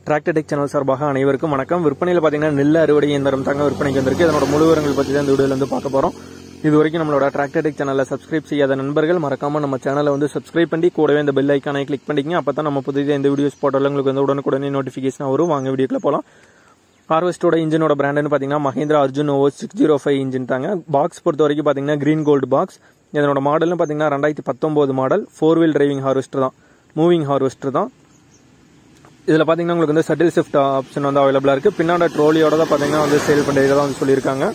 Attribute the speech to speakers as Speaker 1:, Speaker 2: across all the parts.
Speaker 1: tractor tech channel சார்பாக அனைவருக்கும் வணக்கம் விற்பனையில் பார்த்தீங்கன்னா நெல் அறுவடை இயந்திரம் தாங்க விற்பனைக்கு வந்திருக்கு இதனோட முழு விவரங்கள் பற்றி தான் இந்த வீடியோவில் வந்து பார்க்க போகிறோம் இது வரைக்கும் நம்மளோட டிராக்டர் டெக் சேனலை சப்ஸ்கிரைப் செய்யாத நண்பர்கள் மறக்காம நம்ம சேனலை வந்து சப்ஸ்கிரைப் பண்ணி கூடவே இந்த பெல் ஐக்கானை கிளிக் பண்ணிக்கங்க அப்போ தான் நம்ம புதிய இந்த வீடியோஸ் போட்டாலும் உங்களுக்கு வந்து உடனுக்குடனே நோட்டிஃபிகேஷன் வரும் வாங்க வீடியோக்குள்ள போகலாம் ஹார்வெஸ்டோட இன்ஜினோட பிராண்டுன்னு பார்த்தீங்கன்னா Mahindra Arjun O six zero five engine தாங்க பாக்ஸ் பொறுத்த வரைக்கும் பார்த்தீங்கன்னா கிரீன் கோல்டு பாக்ஸ் இதனோட மாடல்னு பார்த்தீங்கன்னா ரெண்டாயிரத்தி பத்தொம்போது model four wheel driving harvester தான் மூவிங் ஹார்வெஸ்டர் தான் இதில் பார்த்தீங்கன்னா உங்களுக்கு வந்து சட்டில் ஷிஃப்ட் ஆப்ஷன் வந்து அவைலபிளாக இருக்குது பின்னாடி ட்ரோலியோட தான் பார்த்தீங்கன்னா வந்து சேல் பண்ணுறதா வந்து சொல்லியிருக்காங்க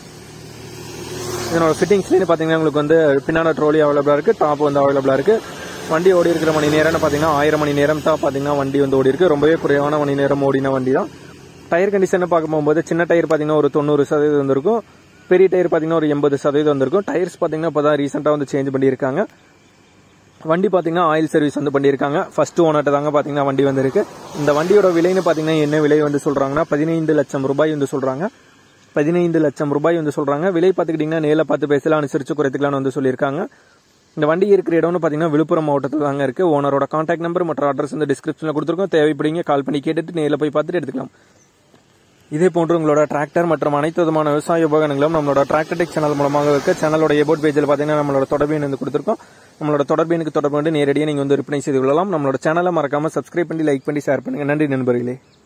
Speaker 1: இதனோட ஃபிட்டிங்ஸ்லேயும் பார்த்தீங்கன்னா உங்களுக்கு வந்து பின்னாடி ட்ரோலி அவைலபிளாக இருக்குது டாப் வந்து அவைலபிளாக இருக்குது வண்டி ஓடி இருக்கிற மணி நேரம்னு பார்த்தீங்கன்னா ஆயிரம் மணி நேரம் தான் பார்த்தீங்கன்னா வண்டி வந்து ஓடி இருக்கு ரொம்பவே குறைவான மணி நேரம் ஓடின வண்டி தான் டயர் கண்டிஷன் பார்க்க போகும்போது சின்ன டயர் பார்த்தீங்கன்னா ஒரு தொண்ணூறு சதவீதம் வந்திருக்கும் பெரிய டயர் பார்த்தீங்கன்னா ஒரு எண்பது சதவீதம் வந்திருக்கும் டயர்ஸ் பார்த்தீங்கன்னா இப்போ தான் ரீசெண்டாக வந்து சேஞ்ச் பண்ணியிருக்காங்க வண்டி பார்த்தீங்கன்னா ஆயில் சர்வீஸ் வந்து பண்ணியிருக்காங்க ஃபர்ஸ்ட் ஓனர்ட்ட தாங்க பார்த்தீங்கன்னா வண்டி வந்திருக்கு இந்த வண்டியோட விலைன்னு பார்த்தீங்கன்னா என்ன விலை வந்து சொல்கிறாங்கன்னா பதினைந்து லட்சம் ரூபாய் வந்து சொல்கிறாங்க பதினைந்து லட்சம் ரூபாய் வந்து சொல்கிறாங்க விலை பார்த்துக்கிட்டிங்கன்னா நேரில் பார்த்து பேசலாம் அனுசரித்து குறைத்துக்கலாம்னு வந்து சொல்லியிருக்காங்க இந்த வண்டி இருக்கிற இடம்னு பார்த்தீங்கன்னா விழுப்புரம் மாவட்டத்தில் தாங்க இருக்குது ஓனரோட கான்டாக்ட் நம்பர் மற்றும் அட்ரஸ் வந்து டிஸ்கிரிப்ஷனில் கொடுத்துருக்கோம் தேவைப்படுங்க கால் பண்ணி கேட்டுட்டு நேரில் போய் பார்த்துட்டு எடுத்துக்கலாம் இதே போன்று உங்களோட டிராக்டர் மற்றும் அனைத்து விதமான விவசாய உபகரணங்களும் நம்மளோட டிராக்டர் டெக் சேனல் மூலமாக இருக்க சேனலோட எபோட் பேஜில் பார்த்தீங்கன்னா நம்மளோட தொடர்பு எண் வந்து கொடுத்துருக்கோம் நம்மளோட தொடர்பு எனக்கு தொடர்பு கொண்டு நேரடியாக நீங்கள் வந்து விற்பனை செய்து கொள்ளலாம் நம்மளோட சேனலை மறக்காம சப்ஸ்கிரைப் பண்ணி லைக் பண்ணி ஷேர் பண்ணுங்க நன்றி நண்பர்களே